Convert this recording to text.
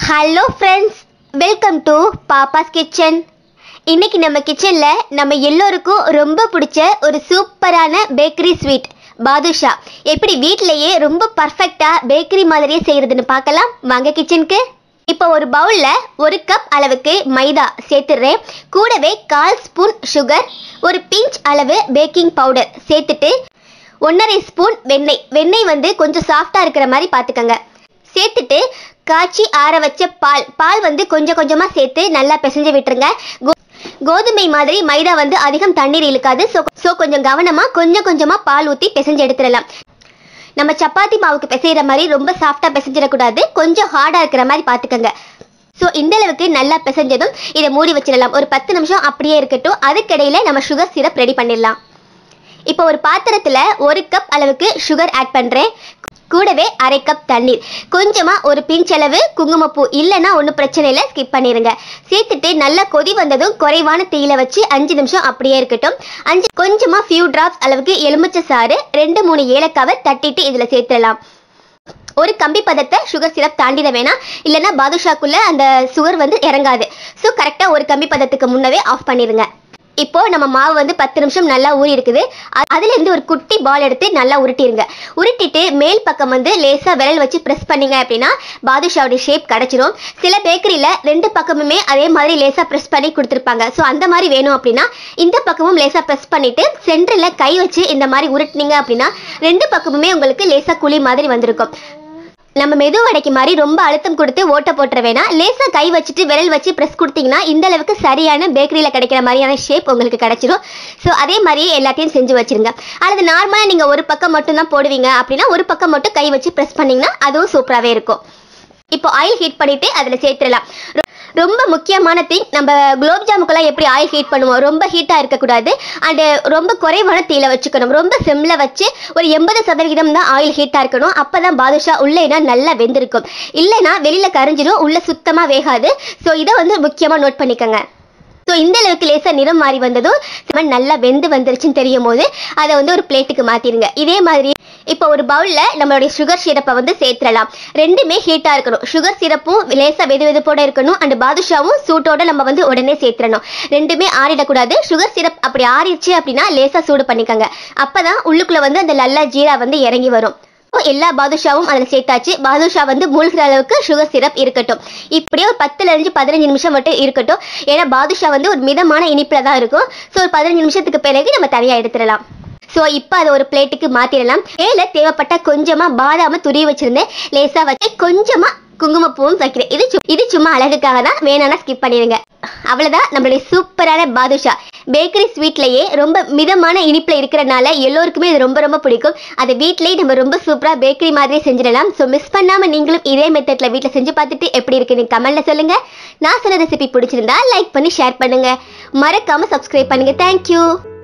hello friends welcome to Pappas kitchen இன்னைக்கு நம்ம கிச்சனில் நம்ம எல்லோருக்கும் ரொம்ப பிடிச்ச ஒரு சூப்பரான பேக்கரி ஸ்வீட் பாதுஷா எப்படி வீட்டிலேயே ரொம்ப பர்ஃபெக்டாக பேக்கரி மாதிரியே செய்கிறதுன்னு பார்க்கலாம் வாங்க கிச்சனுக்கு இப்போ ஒரு பவுலில் ஒரு கப் அளவுக்கு மைதா சேர்த்துடுறேன் கூடவே கால் ஸ்பூன் சுகர் ஒரு பிஞ்ச் அளவு பேக்கிங் பவுடர் சேர்த்துட்டு ஒன்றரை ஸ்பூன் வெண்ணெய் வெண்ணெய் வந்து கொஞ்சம் சாஃப்டாக இருக்கிற மாதிரி பார்த்துக்கோங்க சேர்த்துட்டு காய்ச்சி ஆற வச்ச பால் பால் வந்து கொஞ்சம் கொஞ்சமாக சேர்த்து நல்லா பிசைஞ்சு விட்டுருங்க கோ- கோதுமை மாதிரி மைதா வந்து அதிகம் தண்ணீர் இழுக்காது ஸோ ஸோ கொஞ்சம் கவனமாக கொஞ்சம் கொஞ்சமாக பால் ஊற்றி பிசைஞ்சு எடுத்துடலாம் நம்ம சப்பாத்தி மாவுக்கு பிசைகிற மாதிரி ரொம்ப சாஃப்டாக பிசைஞ்சிடக்கூடாது கொஞ்சம் ஹார்டாக இருக்கிற மாதிரி பார்த்துக்கோங்க ஸோ இந்த அளவுக்கு நல்லா பிசைஞ்சதும் இதை மூடி வச்சிடலாம் ஒரு பத்து நிமிஷம் அப்படியே இருக்கட்டும் அதுக்கிடையில நம்ம சுகர் சிரப் ரெடி பண்ணிடலாம் இப்போ ஒரு பாத்திரத்தில் ஒரு கப் அளவுக்கு சுகர் ஆட் பண்ணுறேன் கூடவே அரை கப் தண்ணீர் கொஞ்சமாக ஒரு பிஞ்ச் அளவு குங்குமப்பூ இல்லைன்னா ஒன்றும் பிரச்சனை இல்லை ஸ்கிப் பண்ணிடுங்க சேர்த்துட்டு நல்லா கொதி வந்ததும் குறைவான தீயில வச்சு அஞ்சு நிமிஷம் அப்படியே இருக்கட்டும் அஞ்சு கொஞ்சமாக ஃபியூ டிராப்ஸ் அளவுக்கு எலுமிச்சை சாறு ரெண்டு மூணு ஏலக்காவை தட்டிட்டு இதில் சேர்த்துடலாம் ஒரு கம்பி பதத்தை சுகர் சிரப் தாண்டிட வேணாம் இல்லைன்னா பாதுஷாக்குள்ள அந்த சுகர் வந்து இறங்காது ஸோ கரெக்டாக ஒரு கம்பி பதத்துக்கு முன்னவே ஆஃப் பண்ணிடுங்க இப்போ நம்ம மாவு வந்து பத்து நிமிஷம் நல்லா ஊறி இருக்குது அ- அதுல இருந்து ஒரு குட்டி பால் எடுத்து நல்லா உருட்டிருங்க உருட்டிட்டு மேல் பக்கம் வந்து லேசா விரல் வச்சு ப்ரெஸ் பண்ணீங்க அப்படின்னா பாதுஷாவுடைய ஷேப் கிடைச்சிரும் சில பேக்கரியில ரெண்டு பக்கமுமே அதே மாதிரி லேசா ப்ரெஸ் பண்ணி கொடுத்துருப்பாங்க ஸோ அந்த மாதிரி வேணும் அப்படின்னா இந்த பக்கமும் லேசா ப்ரெஸ் பண்ணிட்டு சென்டரில் கை வச்சு இந்த மாதிரி உருட்டினீங்க அப்படின்னா ரெண்டு பக்கமுமே உங்களுக்கு லேசா குழி மாதிரி வந்திருக்கும் நம்ம மெது வடைக்கு மாதிரி ரொம்ப அழுத்தம் கொடுத்து ஓட்ட போட்டுற வேணாம் லேசாக கை வச்சுட்டு விரல் வச்சு ப்ரெஸ் கொடுத்தீங்கன்னா இந்த அளவுக்கு சரியான பேக்கரியில் கிடைக்கிற மாதிரியான ஷேப் உங்களுக்கு கிடைச்சிரும் ஸோ அதே மாதிரியே எல்லாத்தையும் செஞ்சு வச்சிருங்க அல்லது நார்மலாக நீங்கள் ஒரு பக்கம் மட்டும் தான் போடுவீங்க அப்படின்னா ஒரு பக்கம் மட்டும் கை வச்சு ப்ரெஸ் பண்ணிங்கன்னா அதுவும் சூப்பராகவே இருக்கும் இப்போ ஆயில் ஹீட் பண்ணிட்டு அதில் சேர்த்துடலாம் ரொ- ரொம்ப முக்கியமான திங் நம்ம குலோப் ஜாமுக்கெல்லாம் எப்படி ஆயில் ஹீட் பண்ணுவோம் ரொம்ப ஹீட்டாக இருக்கக்கூடாது அண்டு ரொம்ப குறைவான தீயில வச்சுக்கணும் ரொம்ப செம்மில் வச்சு ஒரு எண்பது சதவிகிதம் தான் ஆயில் ஹீட்டாக இருக்கணும் அப்போ தான் பாதுஷா உள்ளேனா நல்லா வெந்திருக்கும் இல்லைன்னா வெளியில் கரைஞ்சிரும் உள்ளே சுத்தமாக வேகாது ஸோ இதை வந்து முக்கியமாக நோட் பண்ணிக்கோங்க ஸோ இந்த அளவுக்கு லேசாக நிறம் மாறி வந்ததும் செம்மண் நல்லா வெந்து வந்துருச்சுன்னு தெரியும் போது அதை வந்து ஒரு பிளேட்டுக்கு மாற்றிடுங்க இதே மாதிரி இப்போ ஒரு பவுலில் நம்மளுடைய சுகர் சிரப்பை வந்து சேர்த்துடலாம் ரெண்டுமே ஹீட்டாக இருக்கணும் சுகர் சிரப்பும் லேசாக வெது வெதுப்போட இருக்கணும் அண்ட் பாதுஷாவும் சூட்டோட நம்ம வந்து உடனே சேர்த்துடணும் ரெண்டுமே ஆறிடக்கூடாது சுகர் சிரப் அப்படி ஆறிடுச்சு அப்படின்னா லேசாக சூடு பண்ணிக்கோங்க அப்போ தான் உள்ளுக்குள்ளே வந்து அந்த நல்ல ஜீரா வந்து இறங்கி வரும் இப்போ எல்லா பாதுஷாவும் அதில் சேர்த்தாச்சு பாதுஷா வந்து மூழ்கிற அளவுக்கு சுகர் சிரப் இருக்கட்டும் இப்படியே ஒரு பத்துல இருந்து பதினஞ்சு நிமிஷம் மட்டும் இருக்கட்டும் ஏன்னா பாதுஷா வந்து ஒரு மிதமான இனிப்பில் தான் இருக்கும் ஸோ ஒரு பதினஞ்சு நிமிஷத்துக்கு பிறகு நம்ம தனியாக எடுத்துடலாம் ஸோ இப்போ அதை ஒரு பிளேட்டுக்கு மாற்றிடலாம் மேலே தேவைப்பட்ட கொஞ்சமாக பாதாம துருவி வச்சிருந்தேன் லேசாக வச்சு கொஞ்சமாக குங்குமப்பூவும் வைக்கிறேன் இது சு- இது சும்மா அழகுக்காக தான் வேணாம்னா ஸ்கிப் பண்ணிடுங்க அவ்வளோதான் நம்மளுடைய சூப்பரான பாதுஷா பேக்கரி ஸ்வீட்லேயே ரொம்ப மிதமான இனிப்பில் இருக்கிறனால எல்லோருக்குமே இது ரொம்ப ரொம்ப பிடிக்கும் அதை வீட்லேயே நம்ம ரொம்ப சூப்பராக பேக்கரி மாதிரியே செஞ்சிடலாம் ஸோ மிஸ் பண்ணாமல் நீங்களும் இதே மெத்தடில் வீட்டில் செஞ்சு பார்த்துட்டு எப்படி இருக்குன்னு கமெண்ட்டில் சொல்லுங்கள் நான் சொன்ன ரெசிபி பிடிச்சிருந்தா லைக் பண்ணி ஷேர் பண்ணுங்கள் மறக்காமல் சப்ஸ்கிரைப் பண்ணுங்கள் தேங்க்யூ